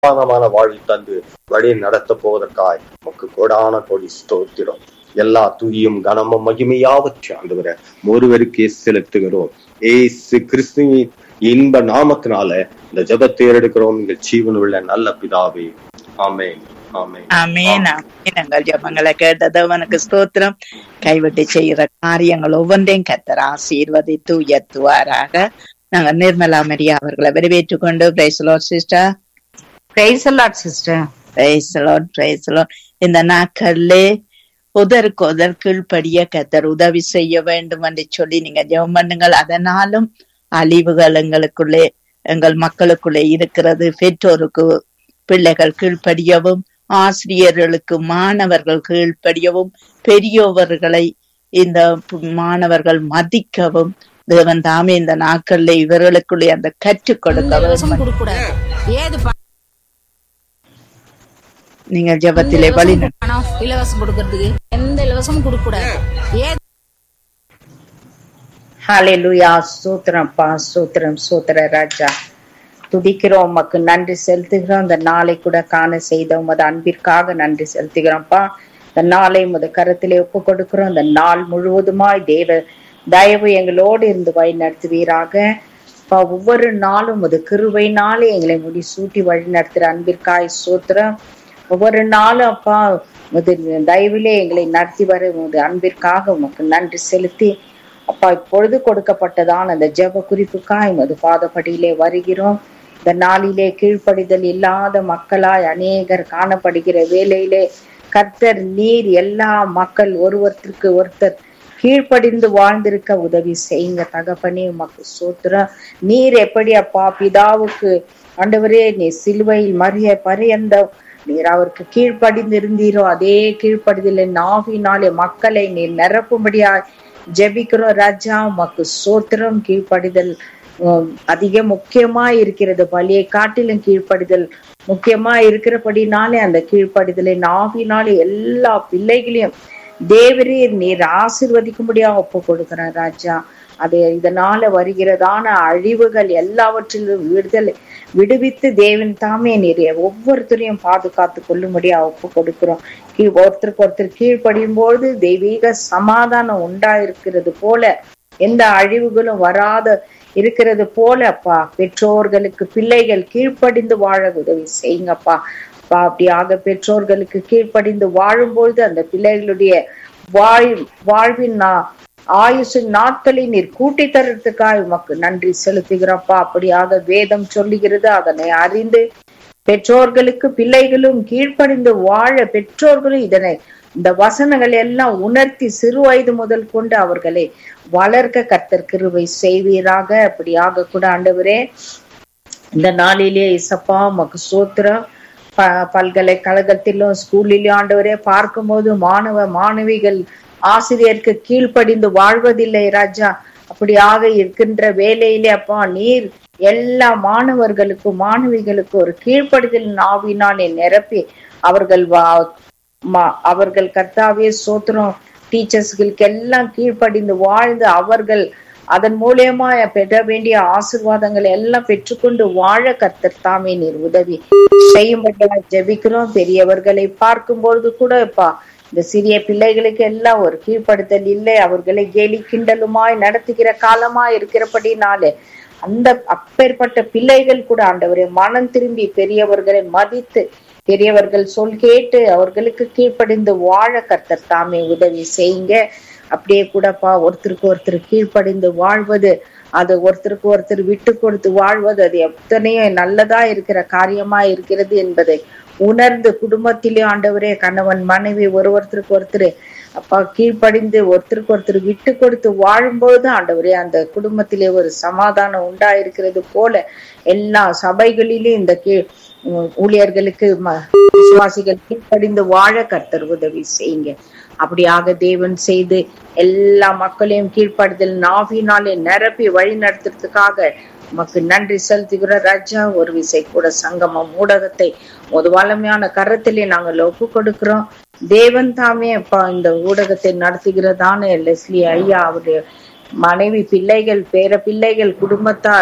சமாதானமான வாழ்வு தந்து வழி நடத்த போவதற்காய் உமக்கு கொடான கொடி ஸ்தோத்திரம் எல்லா துதியும் கனமும் மகிமையாவற்று ஆண்டவரை ஒருவருக்கே செலுத்துகிறோம் ஏசு கிறிஸ்துவின் இன்ப நாமத்தினால இந்த ஜெபத்தை எடுக்கிறோம் எங்கள் ஜீவன் உள்ள நல்ல பிதாவே ஆமென் ஆமென் ஆமேன் ஆமேன் எங்கள் ஜபங்களை கேட்டது அவனுக்கு ஸ்தோத்திரம் கைவிட்டு செய்கிற காரியங்கள் ஒவ்வொன்றையும் கத்தர் ஆசீர்வதித்து உயர்த்துவாராக நாங்க நிர்மலா மரியா அவர்களை வரவேற்றுக் கொண்டு praise Lord sister praise Lord sister praise Lord praise Lord இந்த நாட்களிலே உதருக்கு உதர் கீழ்ப்படிய கத்தர் உதவி செய்ய வேண்டும் என்று சொல்லி நீங்க ஜெபம் பண்ணுங்கள் அதனாலும் அழிவுகள் எங்களுக்குள்ளே எங்கள் மக்களுக்குள்ளே இருக்கிறது பெற்றோருக்கு பிள்ளைகள் கீழ்ப்படியவும் ஆசிரியர்களுக்கு மாணவர்கள் கீழ்ப்படியவும் பெரியவர்களை இந்த பு- மாணவர்கள் மதிக்கவும் தேவன் தாமே இந்த நாட்களில் இவர்களுக்குள்ளே அந்த கற்றுக் கொடுக்க இலவசம் வேண்டும். கொடுக்க கூடாது ஏது ப- நீங்கள் ஜெபத்திலே வழி நட- பணம் இலவசம் கொடுக்கறதுக்கு எந்த இலவசமும் கொடுக்க கூடாது ஏது ஹalleluya ஸ்தோத்திரம்ப்பா ஸ்தோத்திரம் ஸ்தோத்திர ராஜா துதிக்கிறோம் உமக்கு நன்றி செலுத்துகிறோம் இந்த நாளை கூட காண செய்த உமது அன்பிற்காக நன்றி செலுத்துகிறோம்ப்பா இந்த நாளை உமது கருத்திலே ஒப்பு கொடுக்கிறோம் இந்த நாள் முழுவதுமாய் தேவ தயவு எங்களோடு இருந்து வழி நடத்துவீராக அப்பா ஒவ்வொரு நாளும் உமது கிருபைனாலே எங்களை முடி சூட்டி வழி நடத்துகிற அன்பிற்காய் ஸ்தோத்திரம் ஒவ்வொரு நாளும் அப்பா உமது தயவிலே எங்களை நடத்தி வர உமது அன்பிற்காக உமக்கு நன்றி செலுத்தி அப்பா இப்பொழுது கொடுக்கப்பட்டதான அந்த ஜெப குறிப்புக்காய் உமது பாதப்படியிலே வருகிறோம் இந்த நாளிலே கீழ்ப்படிதல் இல்லாத மக்களாய் அநேகர் காணப்படுகிற வேளையிலே கர்த்தர் நீர் எல்லா மக்கள் ஒருவருக்கு ஒருத்தர் கீழ்ப்படிந்து வாழ்ந்திருக்க உதவி செய்யுங்க தகப்பனே உமக்கு சோத்திரம் நீர் எப்படி அப்பா பிதாவுக்கு ஆண்டவரே நீ சிலுவையில் மறிய பரியந்த நீர் அவருக்கு கீழ்ப்படிந்து இருந்தீரோ அதே கீழ்ப்படிதலை நாவினாலே மக்களை நீர் நிரப்பும்படியா ஜெபிக்கிறோம் ராஜா உமக்கு சோத்திரம் கீழ்ப்படிதல் உம், அதிக முக்கியமா இருக்கிறது பலியை காட்டிலும் கீழ்ப்படிதல் முக்கியமா இருக்கிறபடினாலே அந்த கீழ்ப்படிதலை நாவினாலே எல்லா பிள்ளைகளையும் தேவரீர் நீர் ஆசிர்வதிக்கும்படியா ஒப்பு கொடுக்கிறார் ராஜா அது இதனால வருகிறதான அழிவுகள் எல்லாவற்றிலும் விடுதலை விடுவித்து தேவன் தாமே நீர் ஒவ்வொருத்தரையும் பாதுகாத்து கொள்ளும்படியா ஒப்பு கொடுக்கிறோம் கீழ் ஒருத்தருக்கு ஒருத்தர் கீழ்ப்படியும் பொழுது தெய்வீக சமாதானம் உண்டாயிருக்கிறது போல எந்த அழிவுகளும் வராத இருக்கிறது போல அப்பா பெற்றோர்களுக்கு பிள்ளைகள் கீழ்ப்படிந்து வாழ உதவி செய்யுங்கப்பா அப்பா அப்படியாக பெற்றோர்களுக்கு கீழ்ப்படிந்து வாழும்பொழுது அந்த பிள்ளைகளுடைய வாழ் வாழ்வின் நா- ஆயுசின் நாட்களை நீர் கூட்டி தரத்துக்காக உமக்கு நன்றி செலுத்துகிறப்பா அப்படியாக வேதம் சொல்லுகிறது அதனை அறிந்து பெற்றோர்களுக்கு பிள்ளைகளும் கீழ்ப்படிந்து வாழ பெற்றோர்களும் இதனை இந்த வசனங்கள் எல்லாம் உணர்த்தி சிறு வயது முதல் கொண்டு அவர்களை வளர்க்க கர்த்தர் கிருபை செய்வீராக அப்படியாக கூட ஆண்டவரே இந்த நாளிலே இசப்பா உமக்கு சோத்திரம் ப பல்கலைக்கழகத்திலும் ஸ்கூலிலும் ஆண்டவரே பார்க்கும்போது மாணவ மாணவிகள் ஆசிரியருக்கு கீழ்ப்படிந்து வாழ்வதில்லை ராஜா அப்படியாக இருக்கின்ற வேலையிலே அப்பா நீர் எல்லா மாணவர்களுக்கும் மாணவிகளுக்கும் ஒரு கீழ்ப்படிதல் நாவினாலே நிரப்பி அவர்கள் வா மா- அவர்கள் கர்த்தாவே சோத்திரம் டீச்சர்ஸ்களுக்கு எல்லாம் கீழ்ப்படிந்து வாழ்ந்து அவர்கள் அதன் மூலியமா பெற வேண்டிய ஆசிர்வாதங்களை எல்லாம் பெற்றுக்கொண்டு வாழ கர்த்தர் தாமே நீர் உதவி செய்யும்படியா ஜெபிக்கிறோம் பெரியவர்களை பார்க்கும் பொழுது கூட இப்பா இந்த சிறிய பிள்ளைகளுக்கு எல்லாம் ஒரு கீழ்ப்படுத்தல் இல்லை அவர்களை கேலி கிண்டலுமாய் நடத்துகிற காலமா இருக்கிறபடினாலே அந்த அப்பேற்பட்ட பிள்ளைகள் கூட ஆண்டவரை மனம் திரும்பி பெரியவர்களை மதித்து பெரியவர்கள் சொல் கேட்டு அவர்களுக்கு கீழ்ப்படிந்து வாழ கர்த்தர் தாமே உதவி செய்யுங்க அப்படியே கூடப்பா ஒருத்தருக்கு ஒருத்தர் கீழ்ப்படிந்து வாழ்வது அது ஒருத்தருக்கு ஒருத்தர் விட்டு கொடுத்து வாழ்வது அது எத்தனையோ நல்லதா இருக்கிற காரியமா இருக்கிறது என்பதை உணர்ந்து குடும்பத்திலே ஆண்டவரே கணவன் மனைவி ஒரு ஒருத்தருக்கு ஒருத்தர் அப்பா கீழ்ப்படிந்து ஒருத்தருக்கு ஒருத்தர் விட்டு கொடுத்து வாழும்போது ஆண்டவரே அந்த குடும்பத்திலே ஒரு சமாதானம் உண்டா இருக்கிறது போல எல்லா சபைகளிலும் இந்த கீழ் உம், ஊழியர்களுக்கு ம- விசுவாசிகள் கீழ்ப்படிந்து வாழ கர்த்தர் உதவி செய்யுங்க அப்படியாக தேவன் செய்து எல்லா மக்களையும் கீழ்ப்படுதல் நாவினாலே நிரப்பி வழி நடத்துறதுக்காக உமக்கு நன்றி செலுத்துகிற ராஜா ஒரு விசை கூட சங்கமம் ஊடகத்தை ஒரு வளமையான கரத்திலே நாங்கள் ஒப்பு கொடுக்கிறோம் தேவன் தாமே அப்பா இந்த ஊடகத்தை நடத்துகிறதான லெஸ்லி ஐயா அவருடைய மனைவி பிள்ளைகள் பேர பிள்ளைகள் குடும்பத்தார்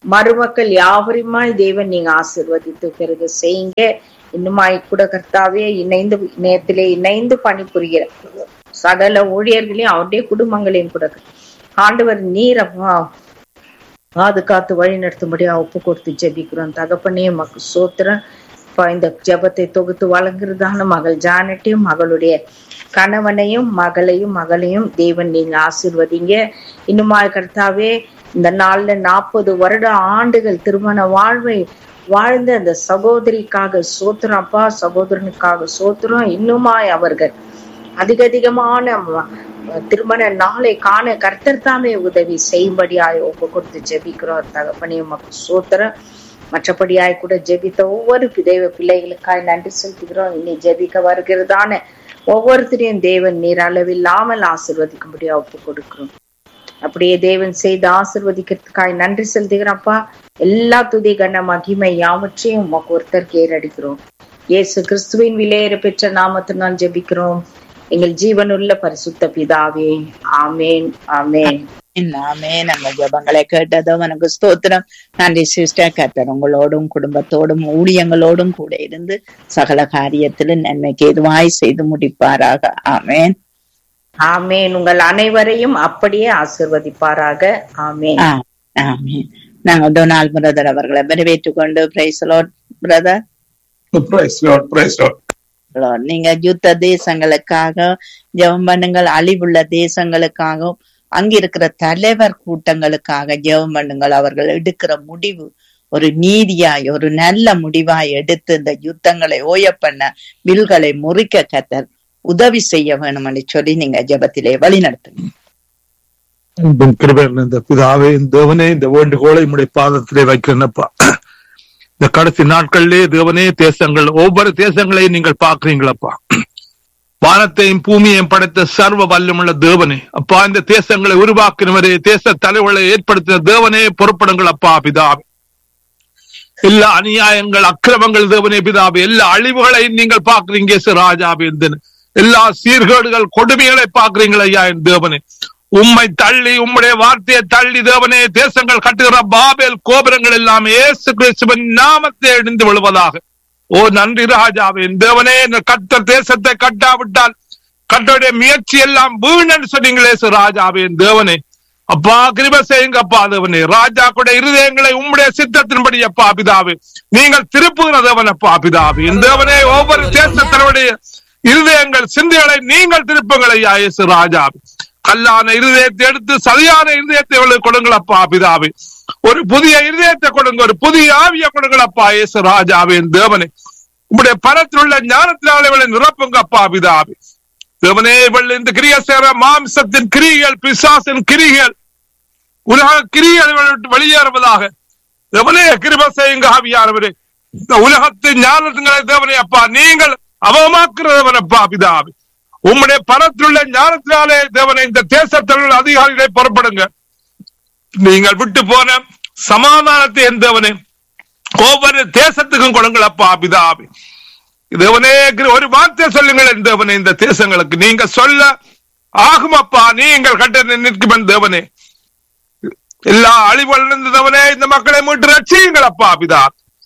மருமக்கள் யாவருமாய் தேவன் நீங்க ஆசிர்வதித்து பிறகு செய்யுங்க இன்னுமாய் கூட கர்த்தாவே இணைந்து நேரத்திலே இணைந்து பணிபுரிகிற சகல ஊழியர்களையும் அவருடைய குடும்பங்களையும் கூட ஆண்டவர் நீர் அப்பா பாதுகாத்து வழி நடத்தும்படியா ஒப்பு கொடுத்து ஜெபிக்கிறோம் தகப்பனே மக்கு சோத்திரம் இப்ப இந்த ஜெபத்தை தொகுத்து வழங்குறதான மகள் ஜானட்டையும் மகளுடைய கணவனையும் மகளையும் மகளையும் தேவன் நீங்க ஆசிர்வதிங்க இன்னுமா கர்த்தாவே இந்த நாள்ல நாற்பது வருட ஆண்டுகள் திருமண வாழ்வை வாழ்ந்த அந்த சகோதரிக்காக சோத்திரம் அப்பா சகோதரனுக்காக சோத்திரம் இன்னுமாய் அவர்கள் அதிக அதிகமான ம- திருமண நாளை காண கர்த்தர் தாமே உதவி செய்யும்படியாய் ஒப்பு கொடுத்து ஜெபிக்கிறோம் தகப்பனே உமக்கு சோத்திரம் மற்றபடியாய் கூட ஜெபித்த ஒவ்வொரு பிதேவ பிள்ளைகளுக்காய் நன்றி செலுத்துகிறோம் இனி ஜெபிக்க வருகிறதான ஒவ்வொருத்தரையும் தேவன் நீர் அளவில்லாமல் ஆசிர்வதிக்கும்படியா ஒப்பு கொடுக்கிறோம் அப்படியே தேவன் செய்து ஆசிர்வதிக்கிறதுக்காய் நன்றி செலுத்துகிறப்பா எல்லா துதி கன மகிமை யாவற்றையும் உமக்கு ஒருத்தருக்கு ஏறடிக்கிறோம் இயேசு கிறிஸ்துவின் விலையேற பெற்ற நாமத்தினால் ஜெபிக்கிறோம் எங்கள் ஜீவனுள்ள பரிசுத்த பிதாவே ஆமேன் ஆமேன் நாமே நம்ம ஜபங்களை கேட்டதும் எனக்கு ஸ்தோத்திரம் நன்றி சிஸ்டர் கர்த்தர் உங்களோடும் குடும்பத்தோடும் ஊழியங்களோடும் கூட இருந்து சகல காரியத்திலும் நன்மைக்கு எதுவாய் செய்து முடிப்பாராக ஆமேன் ஆமேன் உங்கள் அனைவரையும் அப்படியே ஆசிர்வதிப்பாராக ஆமேன் ஆ, ஆமேன் நாங்க டொனால்ட் பிரதர் அவர்களை வரவேற்றுக் கொண்டு praise brother Praise Lord, praise Lord. Lord. நீங்க யுத்த தேசங்களுக்காக ஜெபம் பண்ணுங்கள் அழிவுள்ள தேசங்களுக்காகவும் அங்க இருக்கிற தலைவர் கூட்டங்களுக்காக ஜெபம் பண்ணுங்கள் அவர்கள் எடுக்கிற முடிவு ஒரு நீதியாய் ஒரு நல்ல முடிவாய் எடுத்து இந்த யுத்தங்களை ஓய பண்ண வில்களை முறிக்க கத்தர் உதவி செய்ய வேணும்னு சொல்லி நீங்க ஜெபத்திலே வழி நடத்துங்க அன்பின் கிருபையில் இந்த பிதாவே இந்த தேவனே இந்த வேண்டுகோளை உம்முடைய பாதத்திலே வைக்கிறேனப்பா இந்த கடைசி நாட்களிலே தேவனே தேசங்கள் ஒவ்வொரு தேசங்களையும் நீங்கள் பாக்குறீங்களப்பா வானத்தையும் பூமியையும் படைத்த சர்வ வல்லமுள்ள தேவனே அப்பா இந்த தேசங்களை உருவாக்கினவரே தேச தலைவர்களை ஏற்படுத்தின தேவனே பொறுப்படுங்கள் அப்பா பிதாவே எல்லா அநியாயங்கள் அக்கிரமங்கள் தேவனே பிதாவே எல்லா அழிவுகளையும் நீங்கள் பாக்குறீங்க இயேசு ராஜாவே எந்தன் எல்லா சீர்கேடுகள் கொடுமைகளை பாக்குறீங்களா ஐயா என் தேவனே உம்மை தள்ளி உம்முடைய வார்த்தையை தள்ளி தேவனே தேசங்கள் கட்டுகிற பாபேல் கோபுரங்கள் எல்லாம் இயேசு கிறிஸ்துவின் நாமத்தை இடிந்து விழுவதாக ஓ நன்றி ராஜாவே என் தேவனே இந்த கட்ட தேசத்தை கட்டாவிட்டால் கட்டோடைய முயற்சி எல்லாம் வீணன்னு சொன்னீங்களே இயேசு ராஜாவே என் தேவனே அப்பா கிருப செய்யுங்க அப்பா தேவனே ராஜா கூட இருதயங்களை உம்முடைய சித்தத்தின்படி அப்பா பிதாவே நீங்கள் திருப்புகிற தேவன் அப்பா பிதாவே என் தேவனே ஒவ்வொரு தேசத்தினுடைய இருதயங்கள் சிந்தைகளை நீங்கள் திருப்புங்கள் ஐயா இயேசு ராஜாவே கல்லான இருதயத்தை எடுத்து சரியான இருதயத்தை அவர்களுக்கு கொடுங்கள் அப்பா பிதாவே ஒரு புதிய இருதயத்தை கொடுங்க ஒரு புதிய ஆவிய கொடுங்கள் அப்பா இயேசு ராஜாவே என் தேவனே உம்முடைய பரத்தில் உள்ள ஞானத்தினாலே இவளை நிரப்புங்க அப்பா பிதாவே தேவனே இவள் இந்த கிரிய சேர மாம்சத்தின் கிரிகள் பிசாசின் கிரிகள் உலக கிரிகள் இவளை விட்டு வெளியேறுவதாக தேவனே கிருப செய்யுங்க ஆவியானவரே இந்த உலகத்தின் ஞானத்துங்களை தேவனே அப்பா நீங்கள் அவமாக்குறவன் அப்பா பிதாவே உம்முடைய பரத்திலுள்ள ஞானத்தினாலே தேவனை இந்த தேசத்தில் உள்ள அதிகாரிகளை புறப்படுங்க நீங்கள் விட்டு போன சமாதானத்தை என் தேவனே ஒவ்வொரு தேசத்துக்கும் கொடுங்கள் அப்பா பிதாவே தேவனே ஒரு வார்த்தை சொல்லுங்கள் என் தேவனே இந்த தேசங்களுக்கு நீங்க சொல்ல ஆகும் அப்பா நீங்கள் கட்ட நிற்கும் என் தேவனே எல்லா அழிவுகளிலிருந்து தேவனே இந்த மக்களை மீட்டு ரட்சியுங்கள் அப்பா பிதா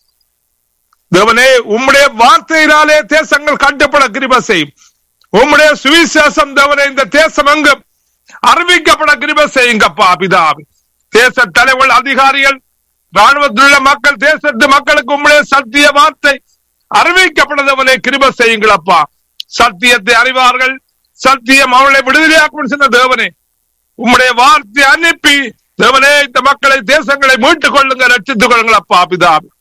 தேவனே உம்முடைய வார்த்தையினாலே தேசங்கள் கட்டப்பட கிருப செய்யும் உம்முடைய சுவிசேஷம் தேவனே இந்த தேசம் எங்கும் அறிவிக்கப்பட கிருப செய்யுங்கப்பா பிதாவே தேச தலைவர் அதிகாரிகள் ராணுவத்தில் உள்ள மக்கள் தேசத்து மக்களுக்கு உம்முடைய சத்திய வார்த்தை அறிவிக்கப்பட்டதவனை கிருப செய்யுங்களப்பா சத்தியத்தை அறிவார்கள் சத்தியம் அவளை விடுதலையாக்கும் சொன்ன தேவனே உம்முடைய வார்த்தை அனுப்பி தேவனே இந்த மக்களை தேசங்களை மீட்டுக் கொள்ளுங்க ரட்சித்துக் கொள்ளுங்களப்பா பிதாவே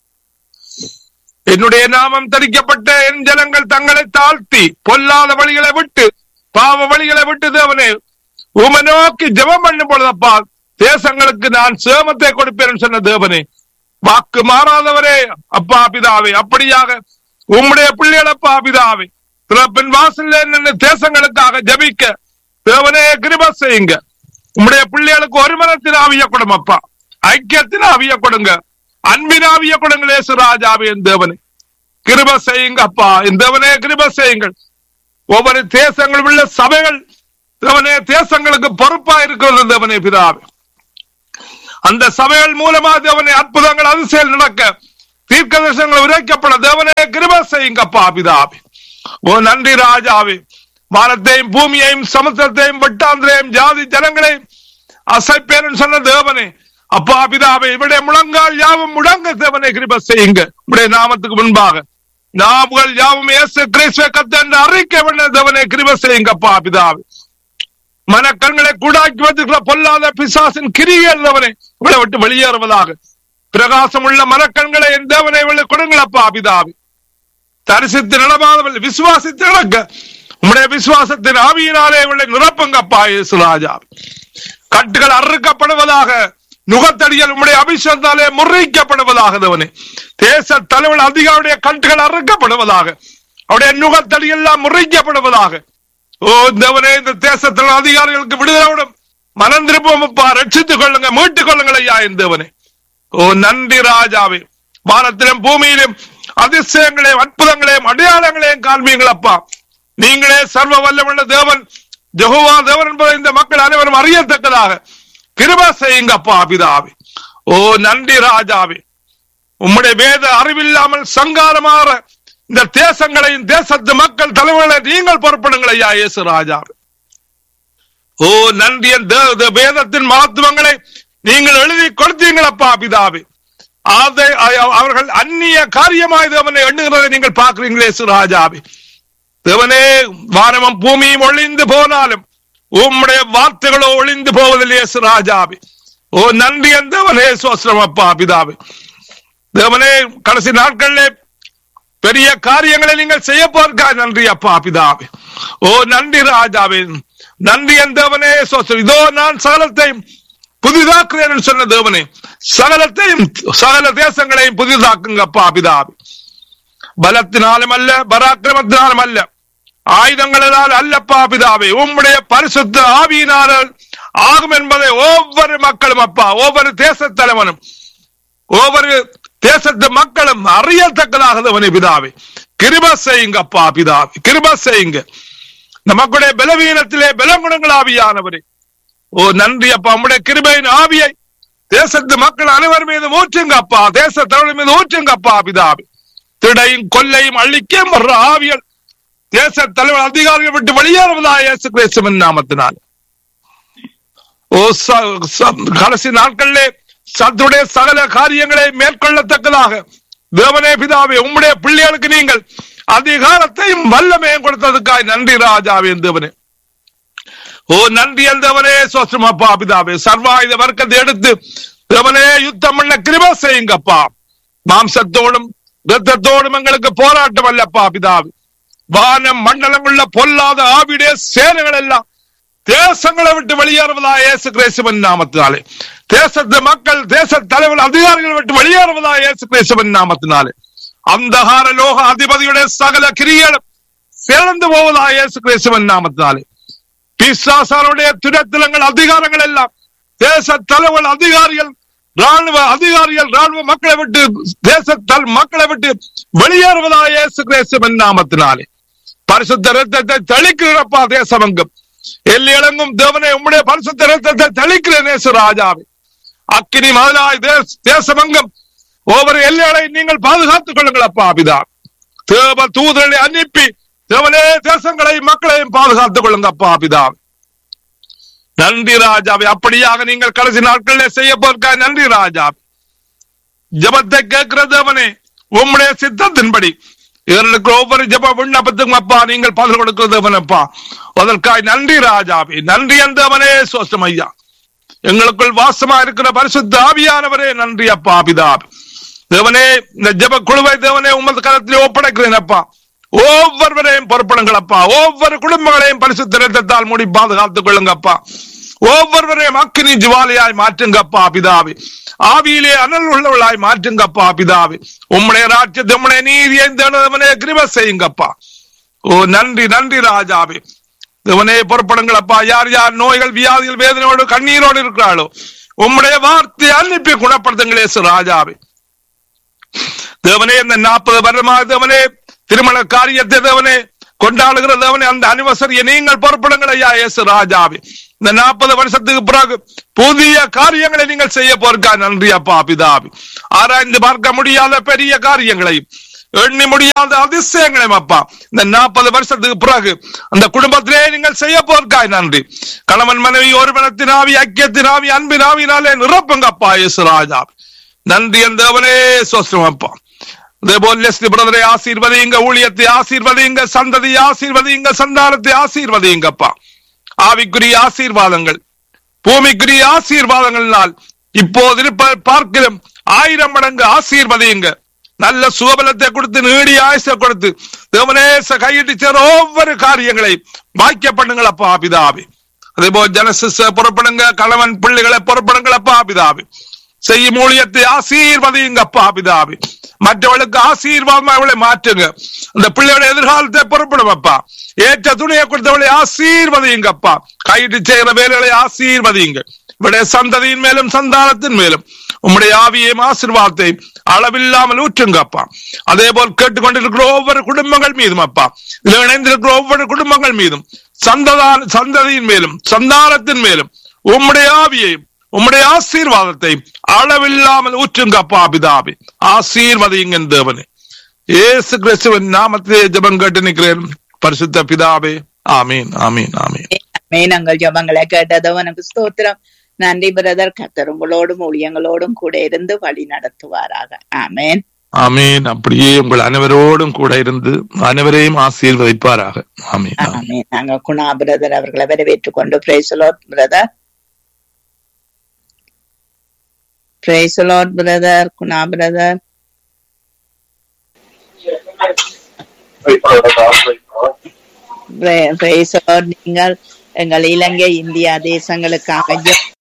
என்னுடைய நாமம் தரிக்கப்பட்ட என் ஜனங்கள் தங்களை தாழ்த்தி பொல்லாத வழிகளை விட்டு பாவ வழிகளை விட்டு தேவனே உமை நோக்கி ஜெபம் பண்ணும் பொழுதப்பா தேசங்களுக்கு நான் சேமத்தை கொடுப்பேன் சொன்ன தேவனே வாக்கு மாறாதவரே அப்பா பிதாவே அப்படியாக உம்முடைய பிள்ளைகளப்பா பிதாவே திறப்பின் வாசல்ல நின்று தேசங்களுக்காக ஜபிக்க தேவனே கிருப செய்யுங்க உம்முடைய பிள்ளைகளுக்கு ஒரு மனத்தின் ஆவிய கொடுங்க அப்பா ஐக்கியத்தின் ஆவிய கொடுங்க அன்பின் ஆவிய கொடுங்க லேசு ராஜாவே என் தேவனே கிருப செய்யுங்க அப்பா என் தேவனே கிருப செய்யுங்கள் ஒவ்வொரு தேசங்களும் உள்ள சபைகள் தேவனே தேசங்களுக்கு பொறுப்பா இருக்கிறது தேவனே பிதாவே அந்த சபைகள் மூலமா தேவனே அற்புதங்கள் அதிசயம் நடக்க தீர்க்க தரிசனங்கள் உரைக்கப்பட தேவனே கிருப செய்யுங்கப்பா பிதாவே ஓ நன்றி ராஜாவே வானத்தையும் பூமியையும் சமுத்திரத்தையும் வெட்டாந்திரையும் ஜாதி ஜனங்களையும் அசைப்பேன் சொன்ன தேவனே அப்பா பிதாவே இவருடைய முழங்கால் யாவும் முழங்க தேவனை கிருப செய்யுங்க உடைய நாமத்துக்கு முன்பாக நாமுகள் யாவும் இயேசு கிறிஸ்துவ கத்த என்று அறிக்கை பண்ண தேவனை கிருப செய்யுங்க அப்பா பிதாவே மனக்கண்களை கூடாக்கி வச்சிருக்கிற பொல்லாத பிசாசின் கிரிகள் தேவனை இவளை விட்டு வெளியேறுவதாக பிரகாசம் உள்ள மனக்கண்களை என் தேவனை இவளை கொடுங்களப்பா பிதாவே தரிசித்து நடமாதவள் விசுவாசித்து நடக்க உம்முடைய விசுவாசத்தின் ஆவியினாலே இவளை நிரப்புங்கப்பா இயேசு ராஜா கட்டுகள் அறுக்கப்படுவதாக நுகத்தடிகள் உம்முடைய அபிஷேகத்தாலே முறிக்கப்படுவதாக தேவனே தேச தலைவர் அதிகாருடைய கட்டுகள் அறுக்கப்படுவதாக அவருடைய நுகத்தடிகள் எல்லாம் முறிக்கப்படுவதாக ஓ தேவனே இந்த தேசத்தில் அதிகாரிகளுக்கு விடுதலோடும் மனம் திருப்பமப்பா ரட்சித்துக் கொள்ளுங்க மீட்டுக் கொள்ளுங்கள் ஐயா என் தேவனே ஓ நன்றி ராஜாவே வானத்திலும் பூமியிலும் அதிசயங்களையும் அற்புதங்களையும் அடையாளங்களையும் காண்பீங்களப்பா நீங்களே சர்வ வல்லமுள்ள தேவன் ஜெகோவா தேவன் என்பதை இந்த மக்கள் அனைவரும் அறியத்தக்கதாக கிருப செய்யுங்கப்பா பிதாவே ஓ நன்றி ராஜாவே உம்முடைய வேத அறிவில்லாமல் சங்காரமாற இந்த தேசங்களையும் தேசத்து மக்கள் தலைவர்களை நீங்கள் பொறுப்படுங்கள் ஐயா இயேசு ராஜா ஓ நன்றி என் தே- தே- வேதத்தின் மகத்துவங்களை நீங்கள் எழுதி கொடுத்தீங்களப்பா பிதாவே அதை அ- அவர்கள் அந்நிய காரியமாய் தேவனை எண்ணுகிறதை நீங்கள் பார்க்கிறீங்களே இயேசு ராஜாவே தேவனே வானமும் பூமியும் ஒளிந்து போனாலும் உம்முடைய வார்த்தைகளோ ஒளிந்து போவதில்லை இயேசு ராஜாவே ஓ நன்றி என் தேவனே சோஸ்திரம் அப்பா பிதாவே தேவனே கடைசி நாட்களிலே பெரிய காரியங்களை நீங்கள் செய்ய போறக்கா நன்றி அப்பா பிதாவே ஓ நன்றி ராஜாவே நன்றி என் தேவனே சோஸ்திரம் இதோ நான் சகலத்தையும் புதிதாக்குறேன் என்று சொன்ன தேவனே சகலத்தையும் சகல தேசங்களையும் புதிதாக்குங்க அப்பா பிதாவே பலத்தினாலும் அல்ல பராக்கிரமத்தினாலும் அல்ல ஆயுதங்களால் அல்லப்பா பிதாவே உம்முடைய பரிசுத்த ஆவியினால் ஆகும் என்பதை ஒவ்வொரு மக்களும் அப்பா ஒவ்வொரு தேச தலைவனும் ஒவ்வொரு தேசத்து மக்களும் அறியத்தக்கதாக தேவனே பிதாவே கிருப செய்யுங்க அப்பா பிதாவே கிருப செய்யுங்க நமக்குடைய பலவீனத்திலே பலங்குணங்கள் ஆவியானவரே ஓ நன்றி அப்பா உம்முடைய கிருபையின் ஆவியை தேசத்து மக்கள் அனைவர் மீது ஊற்றுங்க அப்பா தேச தமிழ் மீது ஊற்றுங்க அப்பா பிதாவே திடையும் கொல்லையும் அழிக்க வர்ற ஆவியல் தேச தலைவர் அதிகாரிகள் விட்டு வெளியேறுவதா இயேசு கிறிஸ்துவின் நாமத்தினால் ஓ ச- ச- கடைசி நாட்களிலே சத்துடைய சகல காரியங்களை மேற்கொள்ளத்தக்கதாக தேவனே பிதாவே உம்முடைய பிள்ளைகளுக்கு நீங்கள் அதிகாரத்தையும் வல்லமையும் கொடுத்ததுக்காய் நன்றி ராஜாவே தேவனே ஓ நன்றி தேவனே சோஸ்திரம் அப்பா பிதாவே சர்வாயுத வர்க்கத்தை எடுத்து தேவனே யுத்தம் பண்ண கிருப செய்யுங்கப்பா மாம்சத்தோடும் இரத்தத்தோடும் எங்களுக்கு போராட்டம் அல்லப்பா பிதாவே வானம் மண்டலம் உள்ள பொல்லாத ஆவிடைய சேனைகள் எல்லாம் தேசங்களை விட்டு வெளியேறுவதா இயேசு கிறிஸ்துவின் நாமத்தினாலே தேசத்து மக்கள் தேச தலைவர் அதிகாரிகள் விட்டு வெளியேறுவதா இயேசு கிறிஸ்துவின் நாமத்தினாலே அந்தகார லோக அதிபதியுடைய சகல கிரியலும் சிறந்து போவதா இயேசு கிறிஸ்துவின் நாமத்தினாலே பிசாசாருடைய துரத்திலங்கள் அதிகாரங்கள் எல்லாம் தேச தலைவர் அதிகாரிகள் ராணுவ அதிகாரிகள் ராணுவ மக்களை விட்டு தேச தல் மக்களை விட்டு வெளியேறுவதா இயேசு கிறிஸ்துவின் நாமத்தினாலே பரிசுத்த ரத்தத்தை தெளிக்கிறப்பா தேசமங்கம் எல்லி இளங்கும் தேவனை உம்முடைய பரிசுத்த ரத்தத்தை தெளிக்கிற நேசு ராஜாவே அக்கினி மதுராய் தேச- தேசமங்கம் ஒவ்வொரு எல்லைகளை நீங்கள் பாதுகாத்துக் கொள்ளுங்கள் அப்பா அபிதா தேவ தூதர்களை அனுப்பி தேவனே தேசங்களை மக்களையும் பாதுகாத்துக் கொள்ளுங்க அப்பா அபிதா நன்றி ராஜாவே அப்படியாக நீங்கள் கடைசி நாட்களிலே செய்ய போர்க்காய் நன்றி ராஜாவே ஜபத்தை கேட்கிற தேவனே உம்முடைய சித்தத்தின்படி இவர்களுக்கு ஒவ்வொரு ஜப விண்ணப்பத்துக்கும் அப்பா நீங்கள் பதில் கொடுக்கிற தேவனப்பா அதற்காய் நன்றி ராஜாவே நன்றி தேவனே சோஸ்டம் ஐயா எங்களுக்குள் வாசமா இருக்கிற பரிசுத்த ஆவியானவரே நன்றி அப்பா பிதாவே தேவனே இந்த ஜப குழுவை தேவனே உமது கரத்திலே ஒப்படைக்கிறேன் அப்பா ஒவ்வொருவரையும் பொறுப்படுங்கள் அப்பா ஒவ்வொரு குடும்பங்களையும் பரிசுத்த ரத்தத்தால் மூடி பாதுகாத்துக் கொள்ளுங்கப்பா ஒவ்வொருவரையும் அக்கினி ஜுவாலியாய் மாற்றுங்கப்பா பிதாவே ஆவியிலே அனல் உள்ளவளாய் மாற்றுங்கப்பா பிதாவே உம்முடைய ராஜ்யத்தை உம்முடைய நீதியை தேவனே கிருப செய்யுங்கப்பா ஓ நன்றி நன்றி ராஜாவே தேவனே பொறுப்படுங்களப்பா யார் யார் நோய்கள் வியாதிகள் வேதனையோடு கண்ணீரோடு இருக்கிறாளோ உம்முடைய வார்த்தையை அனுப்பி குணப்படுத்துங்களே சு ராஜாவே தேவனே இந்த நாற்பது வருடமாக தேவனே திருமண காரியத்தை தேவனே கொண்டாடுகிற தேவனே அந்த அனிவர்சரியை நீங்கள் பொறுப்பிடுங்கள் ஐயா இயேசு ராஜாவே இந்த நாற்பது வருஷத்துக்கு பிறகு புதிய காரியங்களை நீங்கள் செய்ய போறக்கா நன்றி அப்பா பிதாவி ஆராய்ந்து பார்க்க முடியாத பெரிய காரியங்களையும் எண்ணி முடியாத அதிசயங்களையும் அப்பா இந்த நாற்பது வருஷத்துக்கு பிறகு அந்த குடும்பத்திலே நீங்கள் செய்ய போர்க்காய் நன்றி கணவன் மனைவி ஒருவனத்தின் ஆவி ஐக்கியத்தின் ஆவி அன்பின் ஆவினாலே நிரப்புங்க அப்பா இயேசு ராஜா நன்றி என் தேவனே சோஸ்ரம் அப்பா அதேபோல் லெஸ்லி பிரதரை ஆசீர்வதிங்க ஊழியத்தை ஆசீர்வதிங்க சந்ததியை ஆசீர்வதிங்க சந்தானத்தை ஆசீர்வதிங்கப்பா ஆவிக்குரிய ஆசீர்வாதங்கள் பூமிக்குரிய ஆசீர்வாதங்களினால் இப்போது இருப்ப பார்க்கலாம் ஆயிரம் மடங்கு ஆசீர்வதியுங்க நல்ல சுகபலத்தை கொடுத்து நீடிய ஆயுச கொடுத்து தேவனேச கையிட்டு சேர ஒவ்வொரு காரியங்களையும் வாக்கிய பண்ணுங்களப்பா பிதாவி அதே போல் ஜனசிச புறப்படுங்க கணவன் பிள்ளைகளை புறப்படுங்களப்பா பிதாவி செய்யும் ஊழியத்தை ஆசீர்வதியுங்கப்பா பிதாவி மற்றவர்களுக்கு ஆசீர்வாதமா அவளை மாற்றுங்க அந்த பிள்ளையோட எதிர்காலத்தை புறப்படுவப்பா ஏற்ற துணியை கொடுத்தவளை ஆசீர்வதியுங்கப்பா கையிட்டு செய்கிற வேலைகளை ஆசீர்வதியுங்க இவருடைய சந்ததியின் மேலும் சந்தானத்தின் மேலும் உம்முடைய ஆவியையும் ஆசீர்வாதத்தையும் அளவில்லாமல் ஊற்றுங்கப்பா அதே போல் கேட்டுக்கொண்டிருக்கிற ஒவ்வொரு குடும்பங்கள் மீதும் அப்பா இதில் இணைந்திருக்கிற ஒவ்வொரு குடும்பங்கள் மீதும் சந்ததான சந்ததியின் மேலும் சந்தானத்தின் மேலும் உம்முடைய ஆவியையும் உம்முடைய ஆசீர்வாதத்தை அளவில்லாமல் ஊற்றுங்கப்பா பிதாபி ஆசீர்வதியுங்க தேவனே ஏசு கிறிஸ்துவின் நாமத்திலே ஜெபம் கேட்டு நிற்கிறேன் பரிசுத்த பிதாவே ஆமீன் ஆமீன் ஆமீன் நாங்கள் ஜபங்களை கேட்டதவனுக்கு ஸ்தோத்திரம் நன்றி பிரதர் கத்தர் உங்களோடும் ஊழியங்களோடும் கூட இருந்து வழி நடத்துவாராக ஆமேன் ஆமீன் அப்படியே உங்கள் அனைவரோடும் கூட இருந்து அனைவரையும் ஆசீர்வதிப்பாராக ஆமீன் ஆமீன். ஆமேன் நாங்க குணா பிரதர் அவர்களை வரவேற்றுக் கொண்டு praise the Lord brother praise the Lord brother Guna brother praise the Lord நீங்கள் எங்கள் இலங்கை இந்தியா தேசங்களுக்காக ஜெபம்